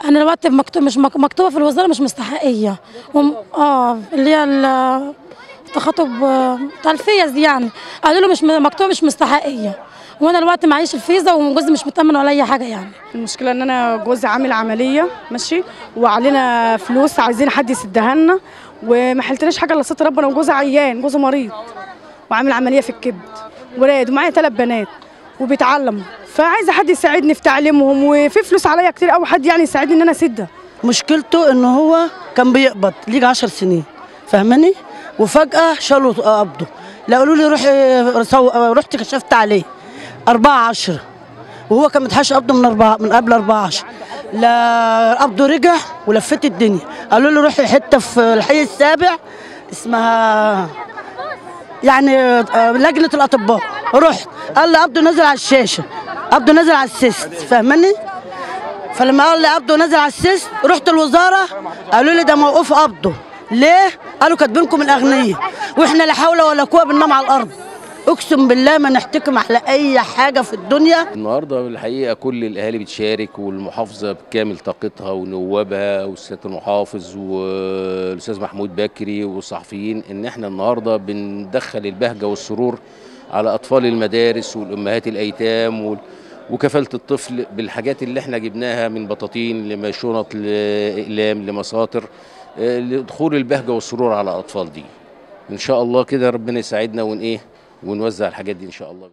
انا دلوقتي مكتوب مش مك- مكتوبه في الوزاره مش مستحقيه وم... اه اللي هي ال- تخاطب آه، بتاع الفيز دي يعني قالوا له مش م- مكتوبه مش مستحقيه وانا دلوقتي معيش الفيزا وجوزي مش مطمن ولا اي حاجه يعني المشكلة ان انا جوزي عامل عملية ماشي وعلينا فلوس عايزين حد يسدها لنا وما حلتناش حاجة الا ستر ربنا وجوزي عيان جوزي مريض وعامل عملية في الكبد ولاد ومعايا ثلاث بنات وبيتعلموا فعايزة حد يساعدني في تعليمهم وفي فلوس عليا كتير قوي حد يعني يساعدني ان انا اسدها مشكلته ان هو كان بيقبض ليك 10 سنين فاهماني وفجاه شالوا قبضه لا قالوا لي روحي سو... رحت كشفت عليه 4 10 وهو كان متحش قبضه من أربعة من قبل 4 10 لا قبضه رجع ولفت الدنيا قالوا لي روحي حته في الحي السابع اسمها يعني آه، لجنه الاطباء رحت قال لي قبضه نزل على الشاشه قبضه نزل على السيست فاهماني فلما قال لي قبضه نزل على السيست رحت الوزاره قالوا لي ده موقوف قبضه ليه؟ قالوا كاتبينكم الاغنياء واحنا لا حول ولا قوه بننام على الارض اقسم بالله ما نحتكم على اي حاجه في الدنيا النهارده الحقيقه كل الاهالي بتشارك والمحافظه بكامل طاقتها ونوابها والسياده المحافظ والاستاذ محمود بكري والصحفيين ان احنا النهارده بندخل البهجه والسرور على اطفال المدارس والامهات الايتام وال- وكفاله الطفل بالحاجات اللي احنا جبناها من بطاطين لشنط لاقلام لمساطر آه، لدخول البهجه والسرور على الاطفال دي ان شاء الله كده ربنا يساعدنا ون ايه ونوزع الحاجات دي ان شاء الله